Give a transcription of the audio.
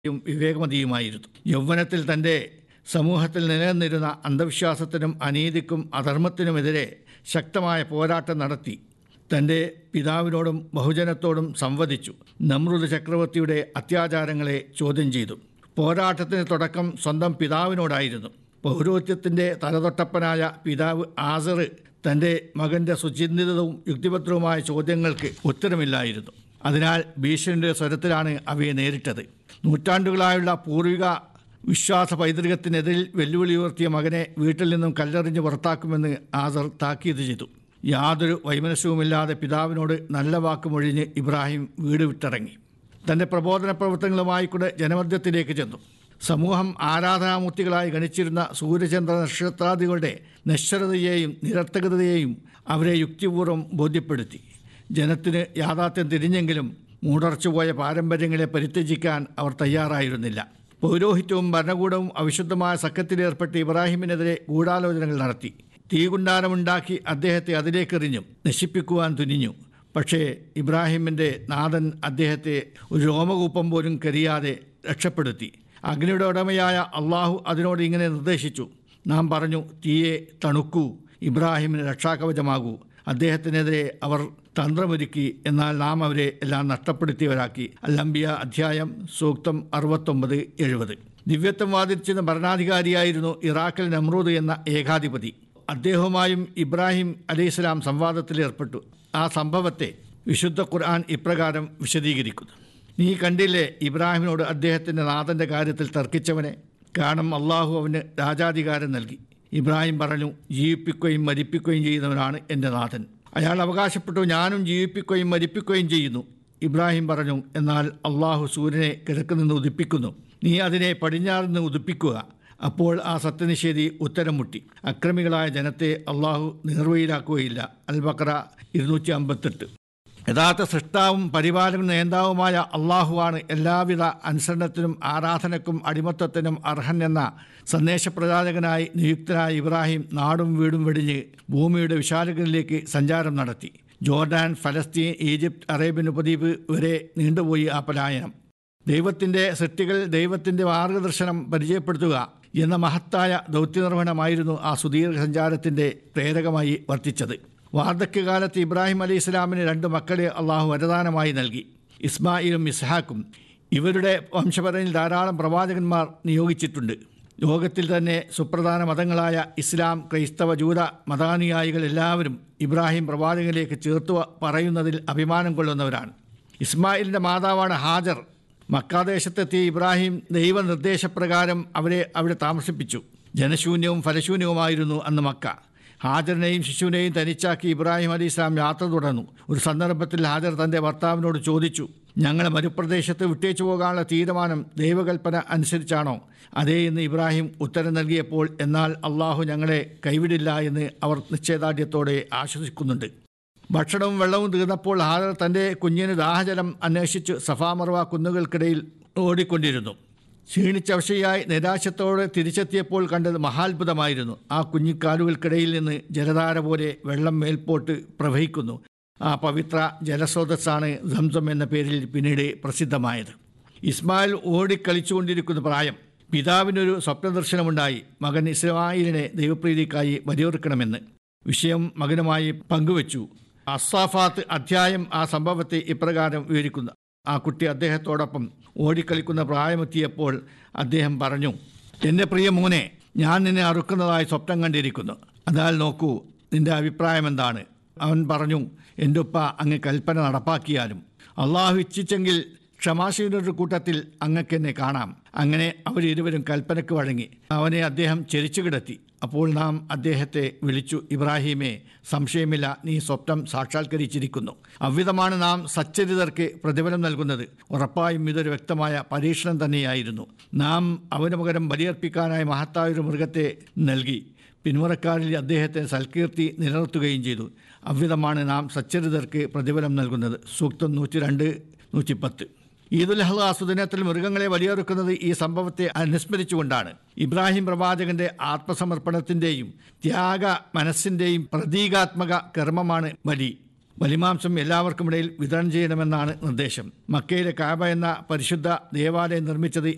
യും വിവേകമതിയുമായിരുന്നു യൗവനത്തിൽ തൻ്റെ സമൂഹത്തിൽ നിലനിന്നിരുന്ന അന്ധവിശ്വാസത്തിനും അനീതിക്കും അധർമ്മത്തിനുമെതിരെ ശക്തമായ പോരാട്ടം നടത്തി തൻ്റെ പിതാവിനോടും ബഹുജനത്തോടും സംവദിച്ചു നമ്രുദ് ചക്രവർത്തിയുടെ അത്യാചാരങ്ങളെ ചോദ്യം ചെയ്തു പോരാട്ടത്തിന് തുടക്കം സ്വന്തം പിതാവിനോടായിരുന്നു പൗരോഹിത്യത്തിൻ്റെ തലതൊട്ടപ്പനായ പിതാവ് ആസറ് തൻ്റെ മകൻ്റെ സുചിന്തിതവും യുക്തിഭദ്രവുമായ ചോദ്യങ്ങൾക്ക് ഉത്തരമില്ലായിരുന്നു അതിനാൽ ഭീഷണിയുടെ സ്വരത്തിലാണ് അവയെ നേരിട്ടത് നൂറ്റാണ്ടുകളായുള്ള പൂർവിക വിശ്വാസ പൈതൃകത്തിനെതിരിൽ വെല്ലുവിളി ഉയർത്തിയ മകനെ വീട്ടിൽ നിന്നും കല്ലെറിഞ്ഞ് പുറത്താക്കുമെന്ന് ആസർ താക്കീത് ചെയ്തു യാതൊരു വൈമനസ്യവുമില്ലാതെ പിതാവിനോട് നല്ല വാക്കുമൊഴിഞ്ഞ് ഇബ്രാഹിം വീട് വിട്ടിറങ്ങി തൻ്റെ പ്രബോധന പ്രവർത്തനങ്ങളുമായി കൂടെ ജനമധ്യത്തിലേക്ക് ചെന്നു സമൂഹം ആരാധനാമൂർത്തികളായി ഗണിച്ചിരുന്ന സൂര്യചന്ദ്ര നക്ഷത്രാദികളുടെ നശ്വരതയെയും നിരർത്ഥകതയെയും അവരെ യുക്തിപൂർവ്വം ബോധ്യപ്പെടുത്തി ജനത്തിന് യാഥാർത്ഥ്യം തിരിഞ്ഞെങ്കിലും മൂടർച്ചുപോയ പാരമ്പര്യങ്ങളെ പരിത്യജിക്കാൻ അവർ തയ്യാറായിരുന്നില്ല പൗരോഹിത്യവും ഭരണകൂടവും അവിശുദ്ധമായ സഖ്യത്തിലേർപ്പെട്ട് ഇബ്രാഹിമിനെതിരെ ഗൂഢാലോചനകൾ നടത്തി തീകുണ്ടാരമുണ്ടാക്കി അദ്ദേഹത്തെ അതിലേക്കെറിഞ്ഞും നശിപ്പിക്കുവാൻ തുനിഞ്ഞു പക്ഷേ ഇബ്രാഹിമിൻ്റെ നാഥൻ അദ്ദേഹത്തെ ഒരു രോമകൂപ്പം പോലും കരിയാതെ രക്ഷപ്പെടുത്തി അഗ്നിയുടെ ഉടമയായ അള്ളാഹു അതിനോട് ഇങ്ങനെ നിർദ്ദേശിച്ചു നാം പറഞ്ഞു തീയെ തണുക്കൂ ഇബ്രാഹിമിന് രക്ഷാകവചമാകൂ അദ്ദേഹത്തിനെതിരെ അവർ തന്ത്രമൊരുക്കി എന്നാൽ നാം അവരെ എല്ലാം നഷ്ടപ്പെടുത്തിയവരാക്കി അല്ലംബിയ അധ്യായം സൂക്തം അറുപത്തൊമ്പത് എഴുപത് ദിവ്യത്വം വാദിച്ചിരുന്ന ഭരണാധികാരിയായിരുന്നു ഇറാഖിൽ നമ്രൂദ് എന്ന ഏകാധിപതി അദ്ദേഹവുമായും ഇബ്രാഹിം അലൈഹിസ്ലാം സംവാദത്തിലേർപ്പെട്ടു ആ സംഭവത്തെ വിശുദ്ധ ഖുർആൻ ഇപ്രകാരം വിശദീകരിക്കുന്നു നീ കണ്ടില്ലേ ഇബ്രാഹിമിനോട് അദ്ദേഹത്തിൻ്റെ നാഥൻ്റെ കാര്യത്തിൽ തർക്കിച്ചവനെ കാരണം അള്ളാഹു അവന് രാജാധികാരം നൽകി ഇബ്രാഹിം പറഞ്ഞു ജീവിപ്പിക്കുകയും മരിപ്പിക്കുകയും ചെയ്യുന്നവനാണ് എൻ്റെ നാഥൻ അയാൾ അവകാശപ്പെട്ടു ഞാനും ജീവിപ്പിക്കുകയും മരിപ്പിക്കുകയും ചെയ്യുന്നു ഇബ്രാഹിം പറഞ്ഞു എന്നാൽ അള്ളാഹു സൂര്യനെ കിഴക്ക് നിന്ന് ഉദിപ്പിക്കുന്നു നീ അതിനെ പടിഞ്ഞാറ് നിന്ന് ഉദിപ്പിക്കുക അപ്പോൾ ആ സത്യനിഷേധി ഉത്തരം മുട്ടി അക്രമികളായ ജനത്തെ അള്ളാഹു നേർവയിലാക്കുകയില്ല അൽ ബക്ര ഇരുന്നൂറ്റി അമ്പത്തെട്ട് യഥാർത്ഥ സൃഷ്ടാവും പരിപാലകനും നേതാവുമായ അള്ളാഹുവാണ് എല്ലാവിധ അനുസരണത്തിനും ആരാധനക്കും അടിമത്തത്തിനും അർഹൻ എന്ന സന്ദേശപ്രചാരകനായി നിയുക്തനായ ഇബ്രാഹിം നാടും വീടും വെടിഞ്ഞ് ഭൂമിയുടെ വിശാലകളിലേക്ക് സഞ്ചാരം നടത്തി ജോർഡാൻ ഫലസ്തീൻ ഈജിപ്ത് അറേബ്യൻ ഉപദ്വീപ് വരെ നീണ്ടുപോയി ആ പലായനം ദൈവത്തിൻ്റെ സൃഷ്ടികൾ ദൈവത്തിൻ്റെ മാർഗദർശനം പരിചയപ്പെടുത്തുക എന്ന മഹത്തായ ദൗത്യനിർവഹണമായിരുന്നു ആ സുദീർഘ സഞ്ചാരത്തിൻ്റെ പ്രേരകമായി വർത്തിച്ചത് വാർദ്ധക്യകാലത്ത് ഇബ്രാഹിം അലി ഇസ്ലാമിന് രണ്ട് മക്കളെ അള്ളാഹു വരദാനമായി നൽകി ഇസ്മായിലും ഇസ്ഹാക്കും ഇവരുടെ വംശപരയിൽ ധാരാളം പ്രവാചകന്മാർ നിയോഗിച്ചിട്ടുണ്ട് ലോകത്തിൽ തന്നെ സുപ്രധാന മതങ്ങളായ ഇസ്ലാം ക്രൈസ്തവ ജൂത മതാനുയായികൾ എല്ലാവരും ഇബ്രാഹിം പ്രവാചകനിലേക്ക് ചേർത്തു പറയുന്നതിൽ അഭിമാനം കൊള്ളുന്നവരാണ് ഇസ്മായിലിൻ്റെ മാതാവാണ് ഹാജർ മക്കാദേശത്തെത്തിയ ഇബ്രാഹിം ദൈവനിർദ്ദേശപ്രകാരം അവരെ അവിടെ താമസിപ്പിച്ചു ജനശൂന്യവും ഫലശൂന്യവുമായിരുന്നു അന്ന് മക്ക ഹാജറിനെയും ശിശുവിനെയും തനിച്ചാക്കി ഇബ്രാഹിം അലി ഇസ്ലാം യാത്ര തുടർന്നു ഒരു സന്ദർഭത്തിൽ ഹാജർ തൻ്റെ ഭർത്താവിനോട് ചോദിച്ചു ഞങ്ങളെ മരുപ്രദേശത്ത് വിട്ടേച്ചു പോകാനുള്ള തീരുമാനം ദൈവകൽപ്പന അനുസരിച്ചാണോ അതേ എന്ന് ഇബ്രാഹിം ഉത്തരം നൽകിയപ്പോൾ എന്നാൽ അള്ളാഹു ഞങ്ങളെ കൈവിടില്ല എന്ന് അവർ നിശ്ചയദാർഢ്യത്തോടെ ആശ്വസിക്കുന്നുണ്ട് ഭക്ഷണവും വെള്ളവും തീർന്നപ്പോൾ ഹാജർ തൻ്റെ കുഞ്ഞിന് ദാഹജലം അന്വേഷിച്ച് സഫാമർവ കുന്നുകൾക്കിടയിൽ ഓടിക്കൊണ്ടിരുന്നു ക്ഷീണിച്ചവശയായി നിരാശത്തോടെ തിരിച്ചെത്തിയപ്പോൾ കണ്ടത് മഹാത്ഭുതമായിരുന്നു ആ കുഞ്ഞിക്കാലുകൾക്കിടയിൽ നിന്ന് ജലധാര പോലെ വെള്ളം മേൽപോട്ട് പ്രവഹിക്കുന്നു ആ പവിത്ര ജലസ്രോതസ്സാണ് സംസം എന്ന പേരിൽ പിന്നീട് പ്രസിദ്ധമായത് ഇസ്മായിൽ ഓടിക്കളിച്ചുകൊണ്ടിരിക്കുന്ന പ്രായം പിതാവിനൊരു സ്വപ്നദർശനമുണ്ടായി മകൻ ഇസ്മായിലിനെ ദൈവപ്രീതിക്കായി വരിയൊറുക്കണമെന്ന് വിഷയം മകനുമായി പങ്കുവച്ചു അസാഫാത്ത് അധ്യായം ആ സംഭവത്തെ ഇപ്രകാരം വിവരിക്കുന്നു ആ കുട്ടി അദ്ദേഹത്തോടൊപ്പം ഓടിക്കളിക്കുന്ന പ്രായമെത്തിയപ്പോൾ അദ്ദേഹം പറഞ്ഞു എൻ്റെ പ്രിയ മോനെ ഞാൻ നിന്നെ അറുക്കുന്നതായി സ്വപ്നം കണ്ടിരിക്കുന്നു എന്നാൽ നോക്കൂ നിന്റെ അഭിപ്രായം എന്താണ് അവൻ പറഞ്ഞു എൻ്റെ ഉപ്പ അങ്ങ് കൽപ്പന നടപ്പാക്കിയാലും അള്ളാഹു ഇച്ഛിച്ചെങ്കിൽ ക്ഷമാശീലരുടെ കൂട്ടത്തിൽ അങ്ങക്ക് എന്നെ കാണാം അങ്ങനെ അവരിരുവരും കൽപ്പനയ്ക്ക് വഴങ്ങി അവനെ അദ്ദേഹം ചെരിച്ചു കിടത്തി അപ്പോൾ നാം അദ്ദേഹത്തെ വിളിച്ചു ഇബ്രാഹിമെ സംശയമില്ല നീ സ്വപ്നം സാക്ഷാത്കരിച്ചിരിക്കുന്നു അவ்விധമാണ് നാം സച്ചരിതർക്ക് പ്രതിഫലം നൽകുന്നത് ഉറപ്പായും ഇതൊരു വ്യക്തമായ പരീക്ഷണം തന്നെയായിരുന്നു നാം അവന് പകരം ബലിയർപ്പിക്കാനായി മഹത്തായൊരു മൃഗത്തെ നൽകി പിന്മുറക്കാരിൽ അദ്ദേഹത്തെ സൽകീർത്തി നിലനിർത്തുകയും ചെയ്തു അவ்விധമാണ് നാം സച്ചരിതർക്ക് പ്രതിഫലം നൽകുന്നത് സൂക്തം നൂറ്റി രണ്ട് നൂറ്റിപ്പത്ത് ഈദുൽ ഹലാസ് ദിനത്തിൽ മൃഗങ്ങളെ വലിയൊറുക്കുന്നത് ഈ സംഭവത്തെ അനുസ്മരിച്ചുകൊണ്ടാണ് ഇബ്രാഹിം പ്രവാചകന്റെ ആത്മസമർപ്പണത്തിന്റെയും ത്യാഗ മനസ്സിന്റെയും പ്രതീകാത്മക കർമ്മമാണ് ബലി ബലിമാംസം എല്ലാവർക്കുമിടയിൽ വിതരണം ചെയ്യണമെന്നാണ് നിർദ്ദേശം മക്കയിലെ കാബ എന്ന പരിശുദ്ധ ദേവാലയം നിർമ്മിച്ചത്